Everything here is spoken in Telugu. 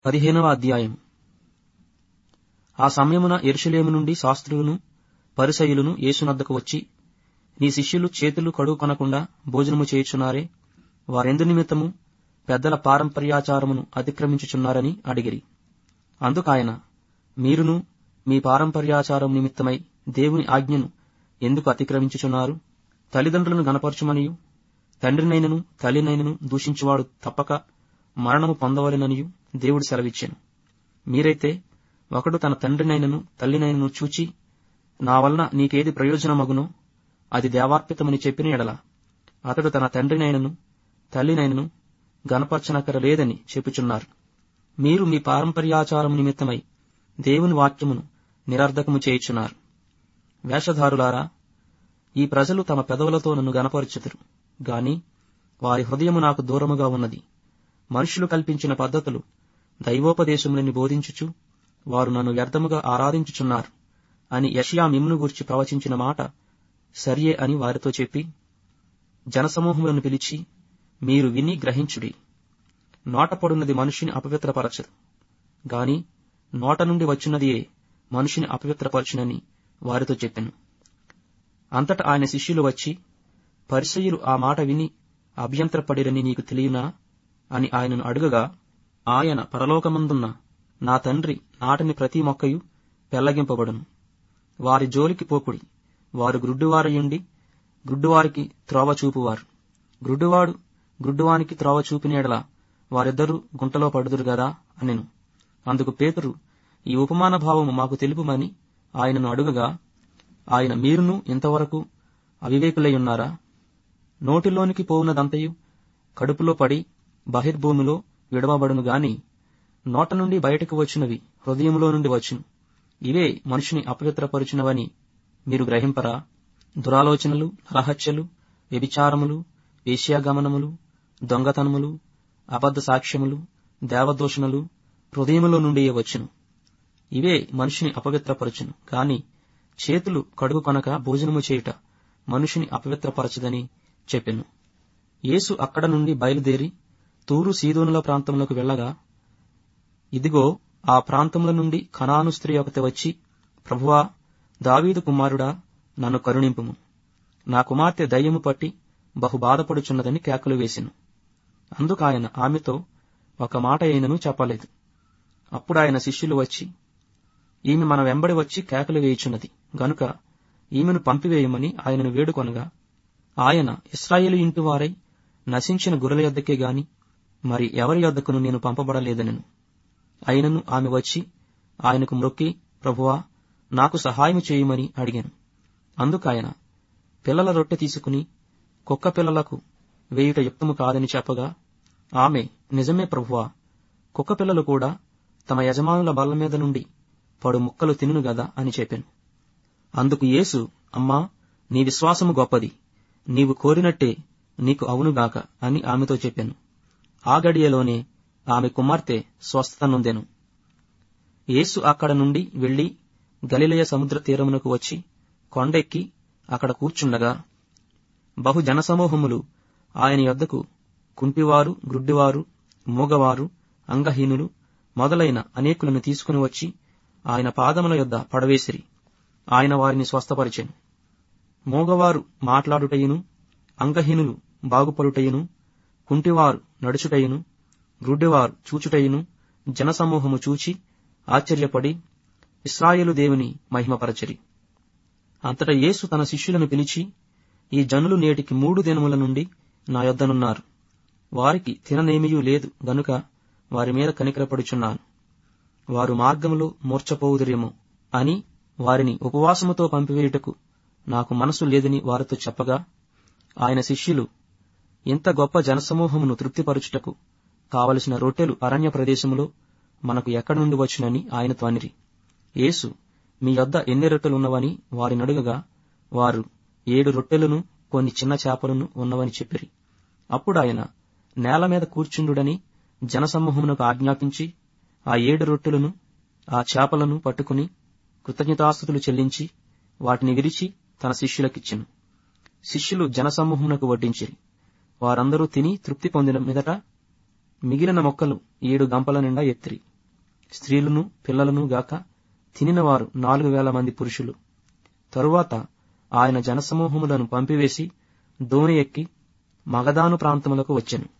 పదిహేనవ అధ్యాయం ఆ సమయమున ఎరుషలేము నుండి శాస్త్రులను పరిసయులను యేసునద్దకు వచ్చి నీ శిష్యులు చేతులు కడుగు కొనకుండా భోజనము చేయుచున్నారే వారెందు నిమిత్తము పెద్దల పారంపర్యాచారమును అతిక్రమించుచున్నారని అడిగిరి అందుకాయన మీరును మీ పారంపర్యాచారం నిమిత్తమై దేవుని ఆజ్ఞను ఎందుకు అతిక్రమించుచున్నారు తల్లిదండ్రులను గనపరచుమనియు తండ్రినైనను తల్లినైనను దూషించువాడు తప్పక మరణము పొందవలెననియు దేవుడు సెలవిచ్చాను మీరైతే ఒకడు తన తండ్రినైనను తల్లినైనను చూచి నా వలన నీకేది ప్రయోజనమగునో అది దేవార్పితమని చెప్పిన ఎడల అతడు తన తండ్రినైనను తల్లినైనను గనపరచనక్కర లేదని చెప్పుచున్నారు మీరు మీ పారంపర్యాచారం నిమిత్తమై దేవుని వాక్యమును నిరర్ధకము చేయుచున్నారు వేషధారులారా ఈ ప్రజలు తమ పెదవులతో నన్ను గనపరుచుదురు గాని వారి హృదయము నాకు దూరముగా ఉన్నది మనుషులు కల్పించిన పద్ధతులు దైవోపదేశములని బోధించుచు వారు నన్ను వ్యర్థముగా ఆరాధించుచున్నారు అని యషియా మిమ్మును గురించి ప్రవచించిన మాట సరియే అని వారితో చెప్పి జనసమూహములను పిలిచి మీరు విని గ్రహించుడి నోట పడున్నది మనిషిని అపవిత్రపరచదు గాని నోట నుండి వచ్చినదియే మనిషిని అపవిత్రపరచునని వారితో చెప్పాను అంతటా ఆయన శిష్యులు వచ్చి పరిసయులు ఆ మాట విని అభ్యంతరపడిరని నీకు తెలియనా అని ఆయనను అడుగగా ఆయన పరలోకమందున్న నా తండ్రి నాటని ప్రతి మొక్కయు పెళ్లగింపబడును వారి జోలికి పోకుడి వారు గ్రుడ్డువారయుండి గ్రుడ్డువారికి త్రోవ చూపువారు గ్రుడ్డువాడు గ్రుడ్డువానికి త్రోవ చూపినేడల వారిద్దరూ గుంటలో పడుదురు గదా అనెను అందుకు పేతురు ఈ ఉపమాన భావము మాకు తెలుపుమని ఆయనను అడుగగా ఆయన మీరును ఇంతవరకు అవివేకులై ఉన్నారా నోటిలోనికి పోవునదంతయు కడుపులో పడి బహిర్భూమిలో విడవబడును గాని నోట నుండి బయటకు వచ్చినవి హృదయములో నుండి వచ్చును ఇవే మనిషిని అపవిత్రపరుచినవని మీరు గ్రహింపరా దురాలోచనలు నరహత్యలు వ్యభిచారములు వేశ్యాగమనములు దొంగతనములు అబద్ధ సాక్ష్యములు దేవదూషణలు హృదయములో నుండి వచ్చును ఇవే మనిషిని అపవిత్రపరచును కాని చేతులు కడుగు కొనక భోజనము చేయుట మనుషుని అపవిత్రపరచదని చెప్పెను యేసు అక్కడ నుండి బయలుదేరి తూరు సీదోనుల ప్రాంతములకు వెళ్ళగా ఇదిగో ఆ ప్రాంతముల నుండి కనాను స్త్రీ ఒకటి వచ్చి ప్రభువా దావీదు కుమారుడా నన్ను కరుణింపుము నా కుమార్తె దయ్యము పట్టి బహు బాధపడుచున్నదని కేకలు వేసెను అందుకాయన ఆమెతో ఒక మాట అయినను చెప్పలేదు అప్పుడు ఆయన శిష్యులు వచ్చి ఈమె మన వెంబడి వచ్చి కేకలు వేయుచున్నది గనుక ఈమెను పంపివేయమని ఆయనను వేడుకొనగా ఆయన ఇస్రాయేలు ఇంటి వారై నశించిన గొర్రెల యొద్దకే గాని మరి ఎవరి యొద్దకును నేను పంపబడలేదనను అయినను ఆమె వచ్చి ఆయనకు మ్రొక్కి ప్రభువా నాకు సహాయం చేయమని అడిగాను అందుకాయన పిల్లల రొట్టె తీసుకుని కుక్క పిల్లలకు వేయుట యుక్తము కాదని చెప్పగా ఆమె నిజమే ప్రభువా కుక్క పిల్లలు కూడా తమ యజమానుల బల్ల మీద నుండి పడు ముక్కలు తినును గదా అని చెప్పాను అందుకు యేసు అమ్మా నీ విశ్వాసము గొప్పది నీవు కోరినట్టే నీకు అవునుగాక అని ఆమెతో చెప్పాను ఆ గడియలోనే ఆమె కుమార్తె స్వస్థత నొందెను యేసు అక్కడ నుండి వెళ్లి గలిలయ సముద్ర తీరమునకు వచ్చి కొండెక్కి అక్కడ కూర్చుండగా బహు జనసమూహములు ఆయన యొద్దకు కుంటివారు గ్రుడ్డివారు మూగవారు అంగహీనులు మొదలైన అనేకులను తీసుకుని వచ్చి ఆయన పాదముల యొద్ద పడవేసిరి ఆయన వారిని స్వస్థపరిచెను మూగవారు మాట్లాడుటయును అంగహీనులు బాగుపడుటయును కుంటివారు నడుచుటయును గ్రుడ్డివారు చూచుటయును జనసమూహము చూచి ఆశ్చర్యపడి ఇస్రాయేలు దేవుని మహిమపరచరి అంతటా యేసు తన శిష్యులను పిలిచి ఈ జనులు నేటికి మూడు దినముల నుండి నా యొద్దనున్నారు వారికి తిననేమియూ లేదు గనుక వారి మీద కనికరపడుచున్నాను వారు మార్గములో మూర్చపోవుదురేమో అని వారిని ఉపవాసముతో పంపివేయుటకు నాకు మనసు లేదని వారితో చెప్పగా ఆయన శిష్యులు ఇంత గొప్ప జనసమూహమును తృప్తిపరచుటకు కావలసిన రొట్టెలు అరణ్య ప్రదేశములో మనకు ఎక్కడి నుండి వచ్చునని ఆయనతో అనిరి యేసు మీ యొద్ద ఎన్ని రొట్టెలున్నవని వారినడుగగా వారు ఏడు రొట్టెలను కొన్ని చిన్న చేపలను ఉన్నవని చెప్పిరి అప్పుడు ఆయన నేల మీద కూర్చుండుడని జనసమూహమునకు ఆజ్ఞాపించి ఆ ఏడు రొట్టెలను ఆ చేపలను పట్టుకుని కృతజ్ఞతాస్థుతులు చెల్లించి వాటిని విరిచి తన శిష్యులకిచ్చెను శిష్యులు జనసమూహమునకు వడ్డించిరి వారందరూ తిని తృప్తి పొందిన మీదట మిగిలిన మొక్కలు ఏడు గంపల నిండా ఎత్తిరి స్త్రీలను పిల్లలను గాక తినినవారు నాలుగు వేల మంది పురుషులు తరువాత ఆయన జనసమూహములను పంపివేసి దోణి ఎక్కి మగదాను ప్రాంతములకు వచ్చెను